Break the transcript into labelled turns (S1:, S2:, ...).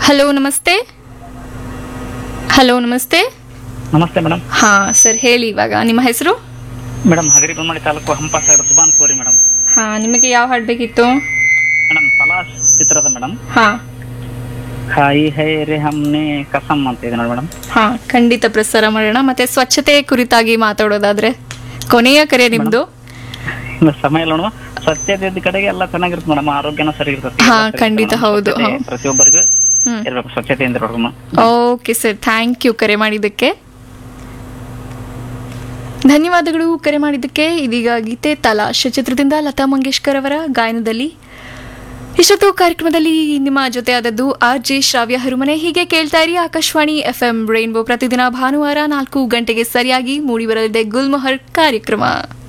S1: Hello ನಮಸ್ತೆ hello ನಮಸ್ತೆ
S2: ನಮಸ್ತೆ ಮೇಡಮ್
S1: ಹಾ ಸರ್ ಹೇಳಿ ಇವಾಗ ನಿಮ್ಮ ಹೆಸರು
S2: madam Hagari Bommadi taluk Hampa side Subhan Kori madam
S1: ಹಾ ನಿಮಗೆ ಯಾವ ಹಾಡು ಬೇಕಿತ್ತು
S2: ಮೇಡಮ್ ತಲಾಶ್ ಚಿತ್ರದ ಮೇಡಮ್
S1: ಹಾ
S2: ಹಾಯಿ ಹೈ ರೇ ಹಮ್ನೆ ಕಸಮ್ ಅಂತ ಇದೆ ನೋಡಿ ಮೇಡಮ್
S1: ಹಾ ಖಂಡಿತ ಪ್ರಸಾರ ಮಾಡೋಣ ಮತ್ತೆ ಸ್ವಚ್ಛತೆ ಕುರಿತಾಗಿ ಮಾತಾಡೋದಾದ್ರೆ ಕೊನೆಯ ಕರೆ ನಿಮ್ದು
S2: ಇನ್ನು ಸಮಯ ಇಲ್ಲ ನೋಡುವ ಸ್ವಚ್ಛತೆ ಇದ್ದ ಕಡೆಗೆ ಎಲ್ಲ ಚೆನ್ನಾಗಿರುತ್ತೆ ಮೇಡಮ್ ಆರೋಗ್ಯನ ಸರಿ ಇರ್ತದೆ
S1: ಹಾ, ಖಂಡಿತ ಹೌದು,
S2: ಸ್ವಚ್ಛತೆ
S1: ಹೌದು.
S2: ಪ್ರತಿಯೊಬ್ಬರಿಗೂ
S1: ಹ್ಮ್
S2: ಇರ್ಬೇಕು ಸ್ವಚ್ಛತೆಯಿಂದ ಇರೋರ್ಗು
S1: ಓಕೆ ಸರ್ ಥ್ಯಾಂಕ್ ಯು ಕರೆ ಮಾಡಿದ್ದಕ್ಕೆ ಧನ್ಯವಾದಗಳು ಕರೆ ಮಾಡಿದ್ದಕ್ಕೆ ಇದೀಗ ಗೀತೆ ತಲಾಶ್ ಚಿತ್ರದಿಂದ ಲತಾ ಮಂಗೇಶ್ಕರ್ ಅವರ ಗಾಯನದಲ್ಲಿ ಇಷ್ಟೊತ್ತು ಕಾರ್ಯಕ್ರಮದಲ್ಲಿ ನಿಮ್ಮ ಜೊತೆ ಆದದ್ದು ಆರ್ ಜೆ ಶ್ರಾವ್ಯ ಹರುಮನೆ ಹೀಗೆ ಕೇಳ್ತಾ ಇರಿ ಆಕಾಶವಾಣಿ ಎಫ್ ಎಂ ರೈನ್ಬೋ ಪ್ರತಿದಿನ ಭಾನುವಾರ ನಾಲ್ಕು ಗಂಟೆಗೆ ಸರಿಯಾಗಿ ಮೂಡಿಬರಲಿದೆ ಗುಲ್ಮೊಹರ್ ಕಾರ್ಯಕ್ರಮ